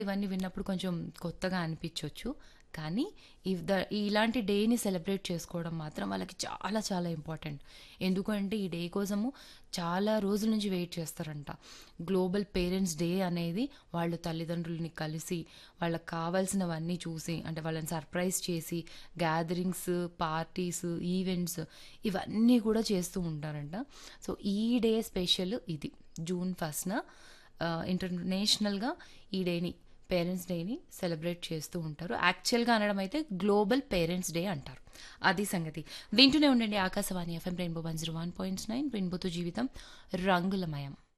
ఇవన్నీ విన్నప్పుడు కొంచెం కొత్తగా అనిపించొచ్చు. కానీ ఇవ్ ద ఇలాంటి డేని సెలబ్రేట్ చేసుకోవడం మాత్రం వాళ్ళకి చాలా చాలా ఇంపార్టెంట్. ఎందుకంటే ఈ డే కోసము చాలా రోజుల నుంచి వెయిట్ చేస్తారంట. గ్లోబల్ పేరెంట్స్ డే అనేది వాళ్ళు తల్లిదండ్రులని కలిసి, వాళ్ళకి కావాల్సినవన్నీ చూసి, అంటే వాళ్ళని సర్ప్రైజ్ చేసి, గ్యాదరింగ్స్, పార్టీస్, ఈవెంట్స్ ఇవన్నీ కూడా చేస్తూ ఉంటారంట. సో, ఈ డే స్పెషల్ ఇది. జూన్ ఫస్ట్‌న ఆహ్, ఇంటర్నేషనల్‌గా ఈ డేని పేరెంట్స్ డేని సెలబ్రేట్ చేస్తూ ఉంటారు. యాక్చువల్‌గా అనడం అయితే గ్లోబల్ పేరెంట్స్ డే అంటారు. అది సంగతి. వింటూనే ఉండండి ఆకాశవాణి ఎఫ్ఎం రెయిన్బో 101.9 రెయిన్బోతో జీవితం రంగులమయం.